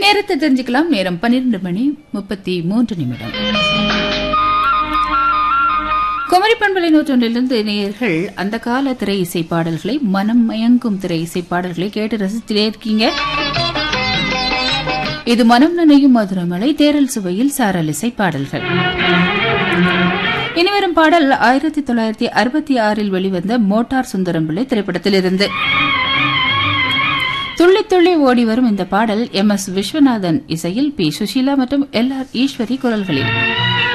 நேரத்தை தெரிஞ்சுக்கலாம் நேரம் பன்னிரண்டு மணி முப்பத்தி மூன்று நிமிடம் குமரி பண்பலை நூற்றொன்றிலிருந்து நேயர்கள் அந்த கால திரை இசை பாடல்களை மனம் மயங்கும் திரை இசை பாடல்களை கேட்டு ரசித்திலே இருக்கீங்க இது மனம் நனையும் மதுரமலை தேரல் சுவையில் சாரல் இசை பாடல்கள் இனிவரும் பாடல் ஆயிரத்தி தொள்ளாயிரத்தி அறுபத்தி ஆறில் வெளிவந்த மோட்டார் சுந்தரம்பிள்ளை திரைப்படத்திலிருந்து துள்ளி துள்ளி ஓடி வரும் இந்த பாடல் எம் எஸ் விஸ்வநாதன் இசையில் பி சுஷீலா மற்றும் எல் ஆர் ஈஸ்வரி குரல்களில்